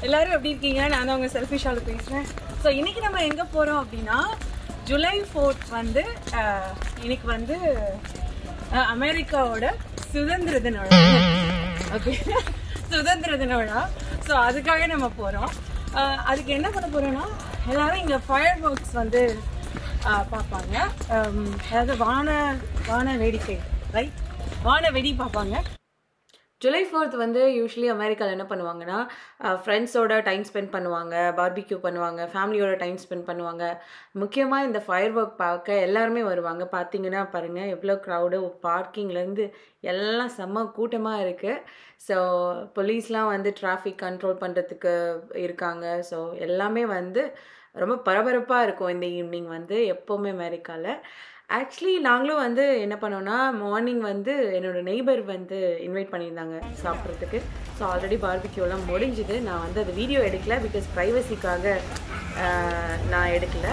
எல்லாரும் எப்படி இருக்கீங்க நான் தான் உங்க செல்ஃபிஷால பேசுறேன் ஸோ இன்னைக்கு நம்ம எங்க போறோம் அப்படின்னா ஜூலை ஃபோர்த் வந்து அஹ், இன்னைக்கு வந்து அஹ், அமெரிக்காவோட சுதந்திர தின விழா ஓகே சுதந்திர தின விழா ஸோ அதுக்காக நம்ம போறோம் அஹ், அதுக்கு என்ன பண்ண போறோம்னா எல்லாரும் இங்க ஃபயர் ஒர்க்ஸ் வந்து அஹ், பார்ப்பாங்க அம், அதாவது வான வான வேடிக்கை ரைட் வான வெடி பார்ப்பாங்க ஜூலை ஃபோர்த் வந்து யூஸ்வலி அமெரிக்காவில் என்ன பண்ணுவாங்கன்னா ஃப்ரெண்ட்ஸோட டைம் ஸ்பெண்ட் பண்ணுவாங்க பார்பிக்யூ பண்ணுவாங்க ஃபேமிலியோட டைம் ஸ்பெண்ட் பண்ணுவாங்க முக்கியமாக இந்த ஃபயர் ஒர்க் பார்க்க எல்லாருமே வருவாங்க பார்த்தீங்கன்னா பாருங்கள் எவ்வளோ க்ரௌடு பார்க்கிங்லேருந்து எல்லாம் செம்ம கூட்டமாக இருக்குது ஸோ போலீஸ்லாம் வந்து டிராஃபிக் கண்ட்ரோல் பண்ணுறதுக்கு இருக்காங்க ஸோ எல்லாமே வந்து ரொம்ப பரபரப்பாக இருக்கும் இந்த ஈவினிங் வந்து எப்போவுமே அமெரிக்காவில் ஆக்சுவலி நாங்களும் வந்து என்ன பண்ணோம்னா மார்னிங் வந்து என்னோட நெய்பர் வந்து இன்வைட் பண்ணியிருந்தாங்க சாப்பிட்றதுக்கு ஸோ ஆல்ரெடி பார்பிக்யூலாம் முடிஞ்சுது நான் வந்து அது வீடியோ எடுக்கல பிகாஸ் ப்ரைவசிக்காக நான் எடுக்கல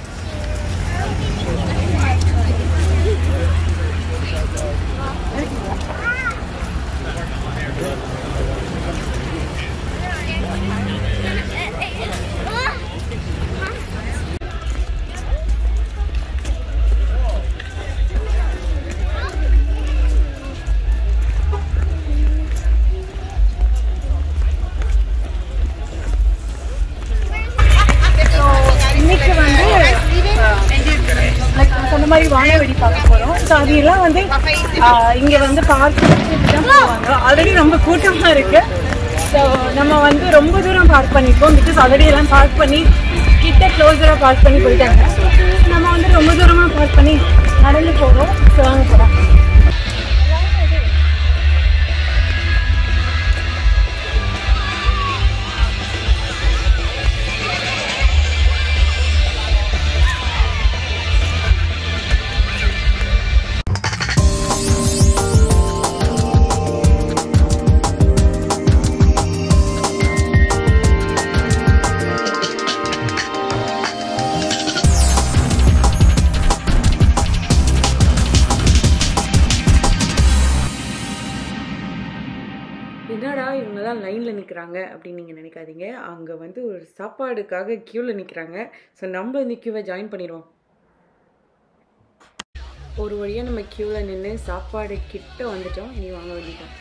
இன்னைக்கு வந்து லைக் நான் சொன்ன மாதிரி வானவெடி பார்க்க போகிறோம் ஸோ அது எல்லாம் வந்து இங்கே வந்து பார்க் தான் போவாங்க ஆல்ரெடி ரொம்ப கூட்டமாக இருக்கு ஸோ நம்ம வந்து ரொம்ப தூரம் பார்க் பண்ணிப்போம் பிகாஸ் ஆல்ரெடி எல்லாம் பார்க் பண்ணி கிட்ட க்ளோஸராக பார்க் பண்ணி போயிட்டாங்க நம்ம வந்து ரொம்ப தூரமாக பார்க் பண்ணி நடந்து போகிறோம் ஸோ வாங்க போகிறோம் என்னடா இவங்கெல்லாம் லைனில் நிற்கிறாங்க அப்படின்னு நீங்கள் நினைக்காதீங்க அங்கே வந்து ஒரு சாப்பாடுக்காக க்யூவில் நிற்கிறாங்க ஸோ நம்ம இந்த க்யூவை ஜாயின் பண்ணிடுவோம் ஒரு வழியாக நம்ம க்யூவில் நின்று சாப்பாடு கிட்ட வந்துட்டோம் நீ வாங்க வேண்டிட்டோம்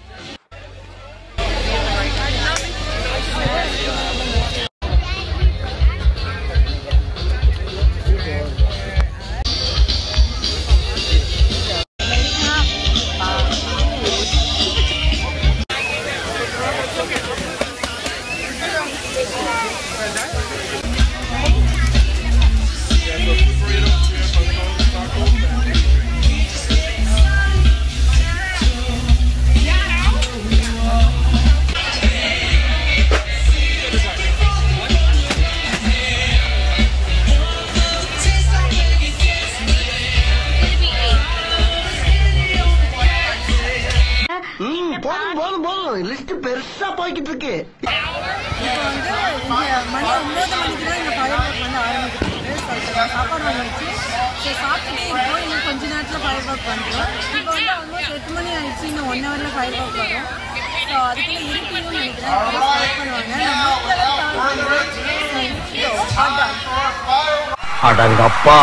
ம் போதும் போதும் போதும் லிஸ்ட் பெருசா போய்கிட்டு இருக்கு இப்போ வந்து இங்கே மணி ஒம்பது மணிக்கு தான் இந்த ஃபயர் ஒர்க் வந்து ஆரம்பிக்கிறது ஸோ இப்போ சாப்பாடு வந்துச்சு ஸோ சாப்பிட்டுட்டே இருக்கோம் இன்னும் கொஞ்ச நேரத்தில் ஃபயர் ஒர்க் பண்ணுறோம் இப்போ வந்து ஆல்மோஸ்ட் எட்டு மணி ஆயிடுச்சு இன்னும் ஒன் ஹவரில் ஃபயர் ஒர்க் வரும் ஸோ அதுக்குள்ளே இருட்டியும் நினைக்கிறேன் ஸ்டார்ட் பண்ணுவாங்க நம்ம அடங்கப்பா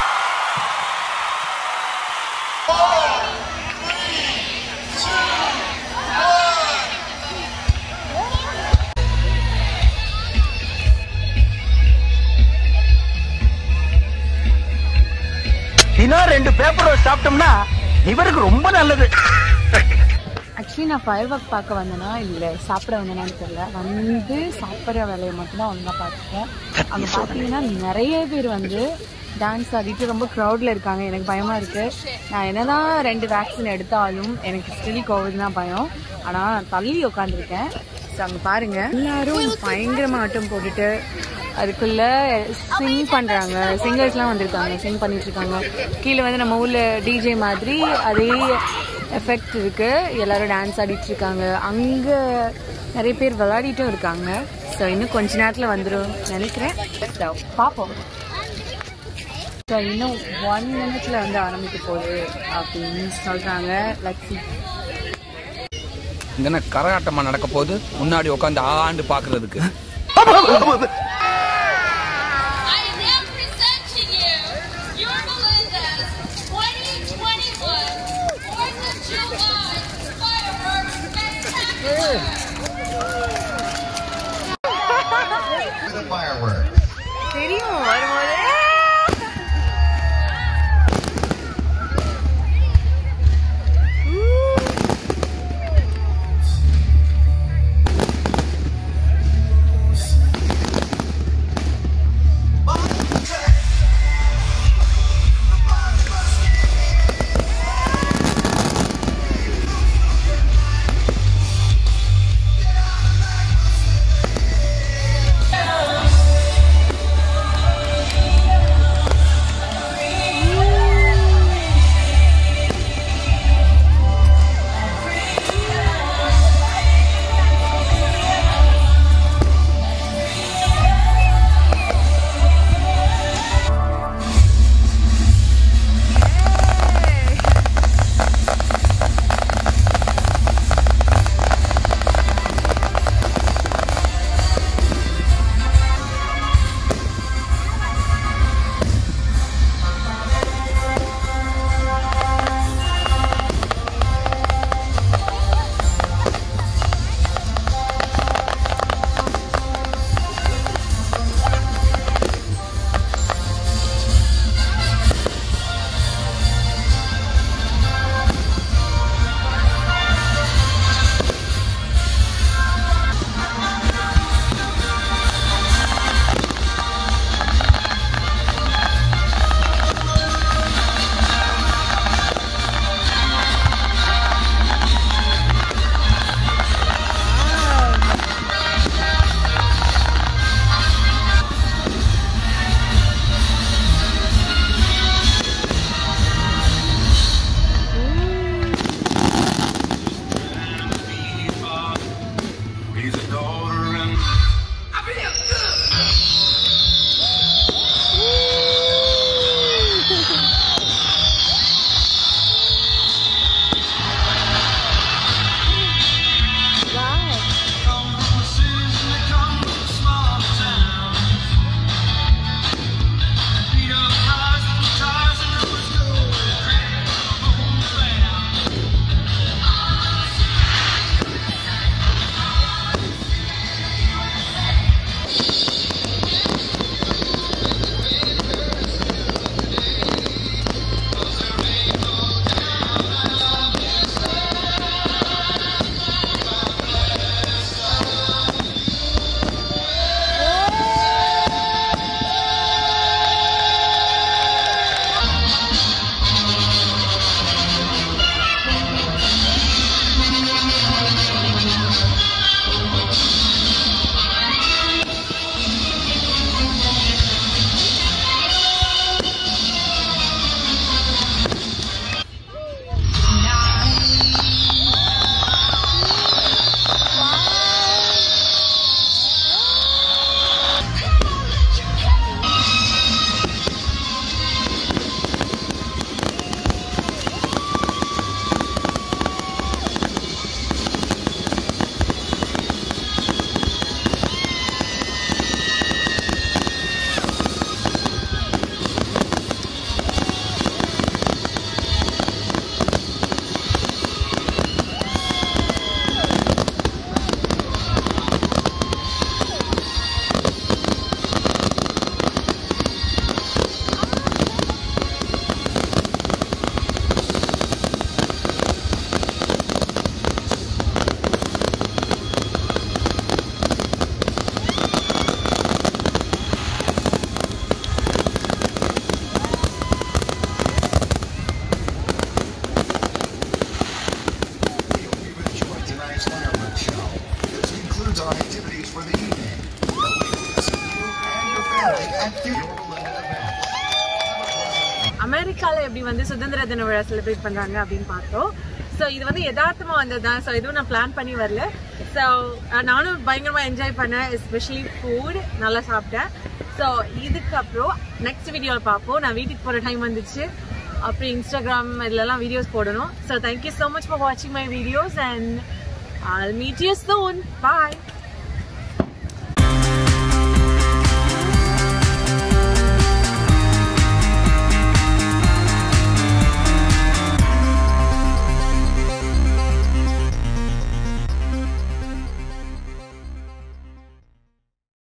தினம் ரெண்டு பேப்பர் சாப்பிட்டோம்னா இவருக்கு ரொம்ப நல்லது ஆக்சுவலி நான் ஃபயர் ஒர்க் பார்க்க வந்தேனா இல்லை சாப்பிட வந்தேனான்னு தெரியல வந்து சாப்பிட்ற வேலையை மட்டும்தான் ஒன்றா பார்த்துட்டேன் அங்கே பார்த்தீங்கன்னா நிறைய பேர் வந்து டான்ஸ் ஆடிட்டு ரொம்ப க்ரௌடில் இருக்காங்க எனக்கு பயமாக இருக்குது நான் என்னதான் ரெண்டு வேக்சின் எடுத்தாலும் எனக்கு ஸ்டில் கோவிட் தான் பயம் ஆனால் தள்ளி உட்காந்துருக்கேன் ஸோ அங்கே பாருங்கள் எல்லாரும் பயங்கரமாக ஆட்டம் போட்டுட்டு அதுக்குள்ள சிங் பண்றாங்க சிங்கர்ஸ்லாம் வந்திருக்காங்க சிங் பண்ணிட்டு இருக்காங்க கீழே வந்து நம்ம ஊர்ல டிஜே மாதிரி அதே எஃபெக்ட் இருக்கு எல்லாரும் டான்ஸ் ஆடிட்டு இருக்காங்க அங்க நிறைய பேர் விளையாடிட்டும் இருக்காங்க ஸோ இன்னும் கொஞ்ச நேரத்தில் வந்துடும் நினைக்கிறேன் So, பார்ப்போம் ஸோ இன்னும் ஒன் மினிட்ல வந்து ஆரம்பிக்க போகுது அப்படின்னு சொல்றாங்க லட்சி இங்க என்ன கரகாட்டமா நடக்க போகுது முன்னாடி உட்காந்து ஆண்டு பாக்குறதுக்கு I am now presenting you your Melinda's 2021 Fourth of July fireworks spectacular. The fireworks. தெரியும் வரும்போது அமெரிக்கால எப்படி வந்து சுதந்திர தின விழா செலிப்ரேட் பண்றாங்க அப்படின்னு பார்த்தோம் ஸோ இது வந்து யதார்த்தமா வந்ததுதான் ஸோ எதுவும் நான் பிளான் பண்ணி வரல ஸோ நானும் பயங்கரமா என்ஜாய் பண்ணேன் எஸ்பெஷலி ஃபுட் நல்லா சாப்பிட்டேன் ஸோ இதுக்கப்புறம் நெக்ஸ்ட் வீடியோவில் பார்ப்போம் நான் வீட்டுக்கு போகிற டைம் வந்துச்சு அப்புறம் இன்ஸ்டாகிராம் இதுலலாம் வீடியோஸ் போடணும் so thank you so much for வாட்சிங் my videos and I'll meet you soon. Bye.